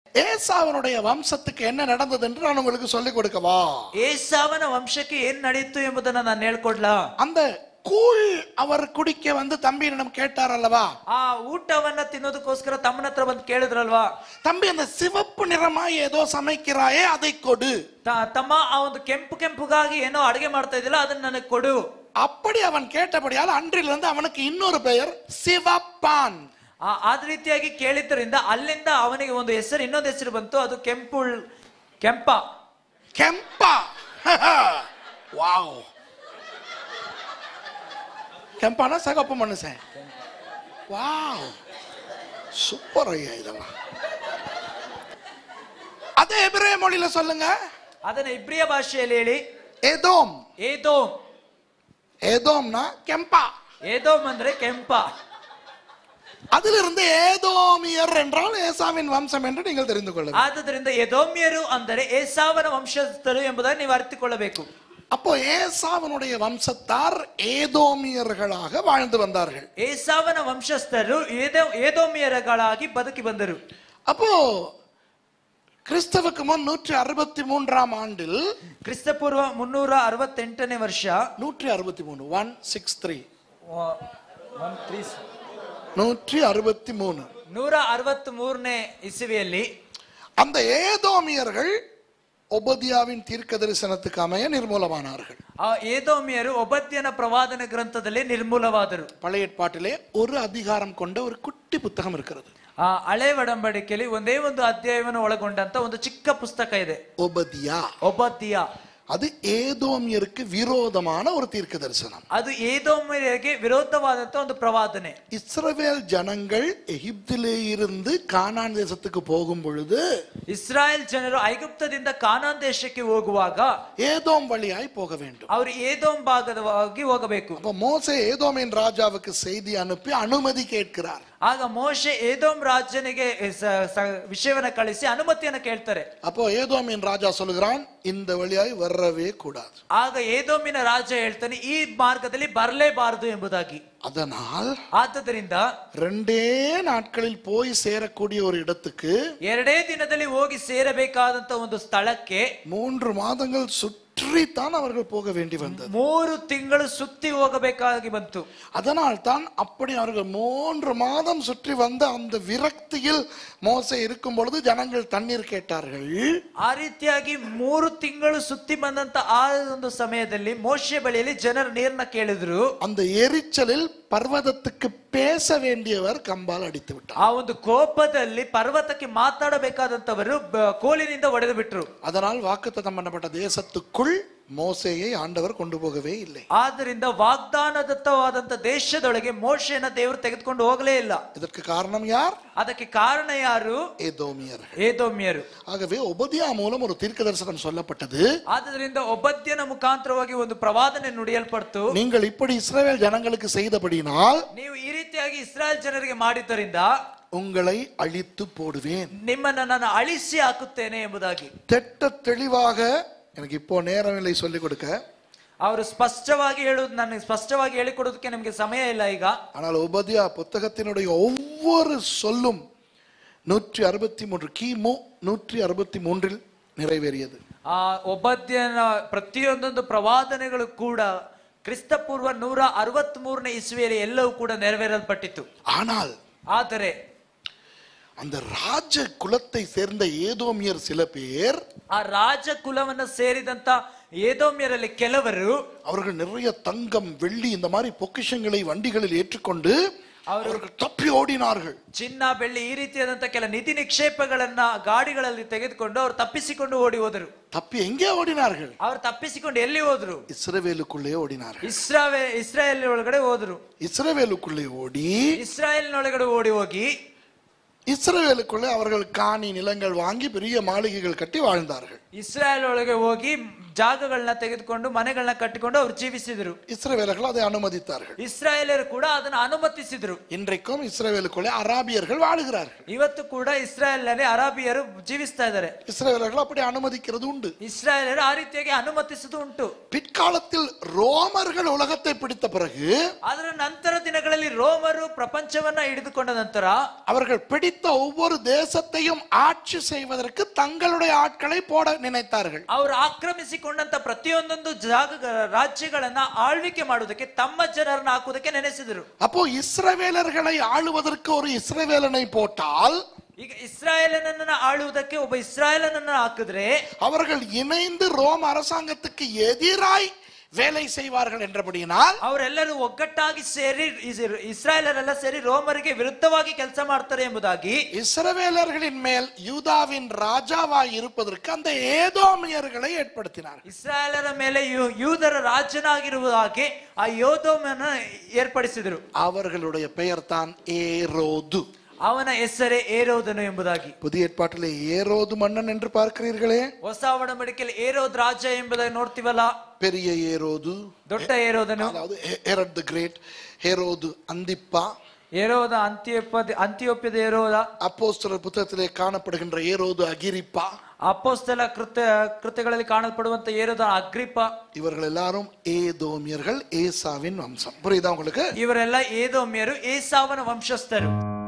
ஏசாவனுடைய வம்சத்துக்கு என்ன நடந்தது என்று நான் உங்களுக்கு சொல்லிக் கொடுக்கவா ಏಸಾವನ ವಂಶಕ್ಕೆ ಏನ್ ನಡೆಯಿತು ಎಂಬುದನ್ನ ನಾನು ಹೇಳ್ಕೊಡ್ಲಾ அந்த கூழ் அவர் குடிக்க வந்து தம்பியிடம் கேட்டார் அல்லவா ಆ ಊಟವನ್ನ ತಿನ್ನೋದಕ್ಕೋಸ್ಕರ ತಮ್ಮನ ಹತ್ರ ಬಂದು ಕೇಳಿದ್ರಲ್ವಾ தம்பி அந்த சிவப்பு நிறமா ஏதோ சமைக்கிறாயே அதை கொடு ತ- ತಮ್ಮ ಆ ಒಂದು ಕೆಂಪು ಕೆಂಪುಗಾಗಿ ಏನೋ ಅಡಿಗೆ ಮಾಡ್ತಾ ಇದ್ದಿಲ್ಲ ಅದನ್ನ ನನಗೆ ಕೊಡು அப்படி அவன் கேட்டபடியால் அன்றிலிருந்து அவனுக்கு இன்னொரு பெயர் சிவப்பான் ಆ ಆದ ರೀತಿಯಾಗಿ ಕೇಳಿದ್ದರಿಂದ ಅಲ್ಲಿಂದ ಅವನಿಗೆ ಒಂದು ಹೆಸರು ಇನ್ನೊಂದು ಹೆಸರು ಬಂತು ಅದು ಕೆಂಪು ಕೆಂಪ கெம்பா வாவ் கெம்பானா சகப்பு மனுஷன் வாவ் சூப்பர் ஐயா இதெல்லாம் அதே எபிரே மொழியில சொல்லுங்க ಅದನ್ನ ಇಬ್ರಿಯ ಭಾಷೆಯಲ್ಲಿ ಹೇಳಿ ஏதோம் ಏದೋಮ್ ஏதோம்னா கெம்பா ಏದೋಮ್ ಅಂದ್ರೆ ಕೆಂಪ அதிலிருந்து ஏதோமியர் என்றால் ஏசாவின் வம்சம் என்று நீங்கள் தெரிந்து கொள்ளுங்கள் ಆದುದರಿಂದ ಎದೋಮ್ಯರು ಅಂದರೆ ಏಸಾವನ ವಂಶಸ್ಥರು ಎಂಬುದನ್ನು ನೀವು ಅರಿತುಕೊಳ್ಳಬೇಕು அப்போ ஏசாவனுடைய வம்சத்தார் ஏதோமியர்களாக வாழ்ந்து வந்தார்கள் ಏಸಾವನ ವಂಶಸ್ಥರು ಏದೋ ಏದೋಮಿಯರಗಳಾಗಿ ಬದುಕಿ ಬಂದರು அப்போ கிறிஸ்தவுக்கு முன் நூற்றி அறுபத்தி மூன்றாம் ஆண்டில் ಕ್ರಿಸ್ತಪೂರ್ವ ಮುನ್ನೂರ ಅರವತ್ತೆಂಟನೇ ವರ್ಷ நூற்றி அறுபத்தி மூணு ஒன் சிக்ஸ் த்ரீ ವ- one three s- நூற்றி அறுபத்தி மூணு ನೂರ ಅರವತ್ತ್ ಮೂರನೇ ಇಸುವಿಯಲ್ಲಿ அந்த ஏதோமியர்கள் ஒபதியாவின் தீர்க்க தரிசனத்துக்கு அமைய நிர்மூலமானார்கள் ಆ ಏದೋಮಿಯರು ಒಬದ್ಯನ ಪ್ರವಾದನ ಗ್ರಂಥದಲ್ಲಿ ನಿರ್ಮೂಲವಾದರು பழைய ஏற்பாட்டிலே ஒரு அதிகாரம் கொண்ட ஒரு குட்டி புத்தகம் இருக்கிறது ಆ ಹಳೆ ಒಡಂಬಡಿಕೆಯಲ್ಲಿ ಒಂದೇ ಒಂದು ಅಧ್ಯಾಯವನ್ನು ಒಳಗೊಂಡಂತ ಒಂದು ಚಿಕ್ಕ ಪುಸ್ತಕ ಇದೆ ஒபதியா ಒಬದ್ಯ அது ஏதோமியருக்கு விரோதமான ஒரு தீர்க்க தரிசனம் ಅದು ಏದೋಮಿಯರಿಗೆ ವಿರೋಧವಾದಂತ ಒಂದು ಪ್ರವಾದನೆ இஸ்ரவேல் ஜனங்கள் எகிப்திலே இருந்து கானான் தேசத்துக்கு போகும் பொழுது ಇಸ್ರಾಯೇಲ್ ಜನರು ಐಗುಪ್ತದಿಂದ ಕಾನಾನ್ ದೇಶಕ್ಕೆ ಹೋಗುವಾಗ ஏதோம் வழியாய் போக வேண்டும் ಅವರು ಏದೋಮ್ ಭಾಗದವಾಗಿ ಹೋಗಬೇಕು அப்ப மோசே ஏதோமின் ராஜாவுக்கு செய்தி அனுப்பி அனுமதி கேட்கிறார் ಆಗ ಮೋಶೆ ಏದೋಮ್ ರಾಜನಿಗೆ ಸ- ಸ- ವಿಷಯವನ್ನ ಕಳಿಸಿ ಅನುಮತಿಯನ್ನ ಕೇಳ್ತಾರೆ அப்போ ஏதோமின் ராஜா சொல்லுகிறான் இந்த வழியாய் வரவே கூடாது ಆಗ ಏದೋಮಿನ ರಾಜ ಹೇಳ್ತಾನೆ ಈ ಮಾರ್ಗದಲ್ಲಿ ಬರಲೇಬಾರದು ಎಂಬುದಾಗಿ அதனால் ಆದುದರಿಂದ ரெண்டே நாட்களில் போய் சேரக்கூடிய ஒரு இடத்துக்கு ಎರಡೇ ದಿನದಲ್ಲಿ ಹೋಗಿ ಸೇರಬೇಕಾದಂತ ಒಂದು ಸ್ಥಳಕ್ಕೆ மூன்று மாதங்கள் சுற்றித்தான் அவர்கள் போக வேண்டி வந்தது ಮೂರು ತಿಂಗಳು ಸುತ್ತಿ ಹೋಗಬೇಕಾಗಿ ಬಂತು அதனால் தான் அப்படி அவர்கள் மூன்று மாதம் சுற்றி வந்த அந்த விரக்தியில் மோசே இருக்கும் பொழுது ஜனங்கள் தண்ணீர் கேட்டார்கள் ಆ ರೀತಿಯಾಗಿ ಮೂರು ತಿಂಗಳು ಸುತ್ತಿ ಬಂದಂತ ಆ ಒಂದು ಸಮಯದಲ್ಲಿ ಮೋಶೆ ಬಳಿಯಲ್ಲಿ ಜನರು ನೀರನ್ನ ಕೇಳಿದ್ರು அந்த எரிச்சலில் பர்வதத்துக்கு பேச வேண்டியவர் கம்பால் அடித்து விட்டார் ಆ ಒಂದು ಕೋಪದಲ್ಲಿ ಪರ್ವತಕ್ಕೆ ಮಾತಾಡಬೇಕಾದಂತವರು ಬ- ಕೋಲಿನಿಂದ ಹೊಡೆದು ಬಿಟ್ರು அதனால் வாக்குத்தத்தம் பண்ணப்பட்ட தேசத்துக்குள் மோசேயை ஆண்டவர் கொண்டு போகவே இல்லை ಆದ್ದರಿಂದ ವಾಗ್ದಾನದತ್ತವಾದಂತ ದೇಶದೊಳಗೆ ಮೋಶೆಯನ್ನ ದೇವರು ತೆಗೆದುಕೊಂಡು ಹೋಗಲೇ ಇಲ್ಲ இதற்கு காரணம் யார் ಅದಕ್ಕೆ ಕಾರಣ ಯಾರು ஏதோமியர் ಏದೋಮ್ಯರು ஆகவே உபதியா மூலம் ஒரு தீர்க்க தரிசனம் சொல்லப்பட்டது ಆದ್ದರಿಂದ ಒಬ್ಬದ್ಯನ ಮುಖಾಂತರವಾಗಿ ಒಂದು ಪ್ರವಾದನೆ ನುಡಿಯಲ್ಪಡ್ತು நீங்கள் இப்படி இஸ்ரவேல் ஜனங்களுக்கு செய்தபடியினால் ನೀವು ಈ ರೀತಿಯಾಗಿ ಇಸ್ರಾಯೇಲ್ ಜನರಿಗೆ ಮಾಡಿದ್ದರಿಂದ உங்களை அழித்து போடுவேன் ನಿಮ್ಮನ್ನ ನಾನು ಅಳಿಸಿ ಹಾಕುತ್ತೇನೆ ಎಂಬುದಾಗಿ திட்ட தெளிவாக எனக்கு இப்போ நேரமில்லை சொல்லிக் கொடுக்க ಅವರು ಸ್ಪಷ್ಟವಾಗಿ ಹೇಳುವುದು ನನಗೆ ಸ್ಪಷ್ಟವಾಗಿ ಹೇಳಿಕೊಡೋದಕ್ಕೆ ನಮಗೆ ಸಮಯ ಇಲ್ಲ ಈಗ ஆனால் உபதியா புத்தகத்தினுடைய ஒவ்வொரு சொல்லும் நூற்றி அறுபத்தி மூன்று கிமு நூற்றி அறுபத்தி மூன்றில் நிறைவேறியது ಆ ಒಬ್ಬದ್ಯನ ಪ್ರತಿಯೊಂದೊಂದು ಪ್ರವಾದನೆಗಳು ಕೂಡ ಕ್ರಿಸ್ತಪೂರ್ವ ನೂರ ಅರವತ್ತ್ ಮೂರನೇ ಇಸ್ವಿಯಲ್ಲಿ ಎಲ್ಲವೂ ಕೂಡ ನೆರವೇರಲ್ಪಟ್ಟಿತ್ತು ஆனால் ಆದರೆ அந்த ராஜ குலத்தை சேர்ந்த ஏதோமியர் சில பேர் ಆ ರಾಜ ಕುಲವನ್ನ ಸೇರಿದಂತ ಏದೋಮ್ಯರಲ್ಲಿ ಕೆಲವರು அவர்கள் நிறைய தங்கம் வெள்ளி இந்த மாதிரி பொக்கிஷங்களை வண்டிகளில் ஏற்றுக்கொண்டு அவர்கள் தப்பி ஓடினார்கள் ಚಿನ್ನ ಬೆಳ್ಳಿ ಈ ರೀತಿಯಾದಂತ ಕೆಲ ನಿಧಿ ನಿಕ್ಷೇಪಗಳನ್ನ ಗಾಡಿಗಳಲ್ಲಿ ತೆಗೆದುಕೊಂಡು ಅವರು ತಪ್ಪಿಸಿಕೊಂಡು ಓಡಿ ಹೋದರು தப்பி எங்கே ஓடினார்கள் ಅವ್ರು ತಪ್ಪಿಸಿಕೊಂಡು ಎಲ್ಲಿ ಹೋದ್ರು இஸ்ரவேலுக்குள்ளே ஓடினார்கள் ಇಸ್ರಾವೇ ಇಸ್ರಾಯೇಲ್ ಒಳಗಡೆ ಹೋದ್ರು இஸ்ரவேலுக்குள்ளே ஓடி ಇಸ್ರಾಯೇಲ್ನೊಳಗಡೆ ಓಡಿ ಹೋಗಿ இஸ்ரவேலுக்குள்ளே அவர்கள் காணி நிலங்கள் வாங்கி பெரிய மாளிகைகள் கட்டி வாழ்ந்தார்கள் ಇಸ್ರಾಯೇಲ್ ಒಳಗೆ ಹೋಗಿ ಜಾಗಗಳನ್ನ ತೆಗೆದುಕೊಂಡು ಮನೆಗಳನ್ನ ಕಟ್ಟಿಕೊಂಡು ಅವ್ರು ಜೀವಿಸಿದ್ರು இஸ்ரவேலர்கள் அதை அனுமதித்தார்கள் ಇಸ್ರಾಯೇಲರು ಕೂಡ ಅದನ್ನ ಅನುಮತಿಸಿದ್ರು இன்றைக்கும் இஸ்ரவேலுக்குள்ளே அராபியர்கள் வாழுகிறார்கள் ಇವತ್ತು ಕೂಡ ಇಸ್ರಾಯೇಲ್ನಲ್ಲಿ ಅರಾಬಿಯರು ಜೀವಿಸ್ತಾ ಇದ್ದಾರೆ இஸ்ரவேலர்கள் அப்படி அனுமதிக்கிறது உண்டு ಇಸ್ರಾಯೇಲರು ಆ ರೀತಿಯಾಗಿ ಅನುಮತಿಸುವುದು ಉಂಟು பிற்காலத்தில் ரோமர்கள் உலகத்தை பிடித்த பிறகு ಅದರ ನಂತರ ದಿನಗಳಲ್ಲಿ ರೋಮರು ಪ್ರಪಂಚವನ್ನ ಹಿಡಿದುಕೊಂಡ ನಂತರ அவர்கள் பிடித்த ஒவ்வொரு தேசத்தையும் ஆட்சி செய்வதற்கு தங்களுடைய ஆட்களை போட நினைத்தார்கள் ಅವರು ಆಕ್ರಮಿಸಿಕೊಂಡಂತ ಪ್ರತಿಯೊಂದೊಂದು ಜಾಗ ರಾಜ್ಯಗಳನ್ನ ಆಳ್ವಿಕೆ ಮಾಡುವುದಕ್ಕೆ ತಮ್ಮ ಜನರನ್ನ ಹಾಕುವುದಕ್ಕೆ ನೆನೆಸಿದರು அப்போ இஸ்ரவேலர்களை ஆளுவதற்கு ஒரு இஸ்ரவேலனை போட்டால் ಈಗ ಇಸ್ರಾಯೇಲನನ್ನ ಆಳುವುದಕ್ಕೆ ಒಬ್ಬ ಇಸ್ರಾಯೇಲನನ್ನ ಹಾಕಿದ್ರೆ அவர்கள் இணைந்து ரோம் அரசாங்கத்துக்கு எதிராய் வேலை செய்வார்கள் என்றபடியினால் ಅವರೆಲ್ಲರೂ ಒಗ್ಗಟ್ಟಾಗಿ ಸೇರಿ ಇಸ್- ಇಸ್ರಾಯೇಲರೆಲ್ಲ ಸೇರಿ ರೋಮರಿಗೆ ವಿರುದ್ಧವಾಗಿ ಕೆಲಸ ಮಾಡ್ತಾರೆ ಎಂಬುದಾಗಿ இஸ்ரவேலர்களின் மேல் யூதாவின் ராஜாவாய் இருப்பதற்கு அந்த ஏதோமியர்களை ஏற்படுத்தினார் ಇಸ್ರಾಯೇಲರ ಮೇಲೆ ಯೂ- ಯೂದರ ರಾಜನಾಗಿರುವುದಾಗಿ ಆ ಯೋಧೋಮನ ಏರ್ಪಡಿಸಿದರು அவர்களுடைய பெயர் தான் ஏரோது ಅವನ ಹೆಸರೇ ಏರೋದನು ಎಂಬುದಾಗಿ புதிய ஏற்பாட்டிலே ஏரோது மன்னன் என்று பார்க்கிறீர்களே ಹೊಸ ಒಡಂಬಡಿಕೆಯಲ್ಲಿ ಏರೋದ್ ರಾಜ ಎಂಬುದಾಗಿ ನೋಡ್ತೀವಲ್ಲ பெரிய ஏரோது ದೊಡ್ಡ ಏರೋದನು அதாவது ஹெரட் தி கிரேட் ஹெரோது அந்திப்பா ಏರೋದ ಅಂತ್ಯೋಪ ಅಂತ್ಯೋಪ್ಯದ ಏರೋದ அப்போஸ்தலர் புத்தகத்திலே காணப்படுகின்ற ஏரோது அகிரிப்பா ಅಪ್ಪೋಸ್ತಲ ಕೃತ್ಯ ಕೃತ್ಯಗಳಲ್ಲಿ ಕಾಣಲ್ಪಡುವಂತ ಏರೋದ ಅಗ್ರಿಪ இவர்கள் எல்லாரும் ஏதோமியர்கள் ஏசாவின் வம்சம் புரியுதா உங்களுக்கு ಇವರೆಲ್ಲ ಏದೋಮ್ಯರು ಏಸಾವನ ವಂಶಸ್ಥರು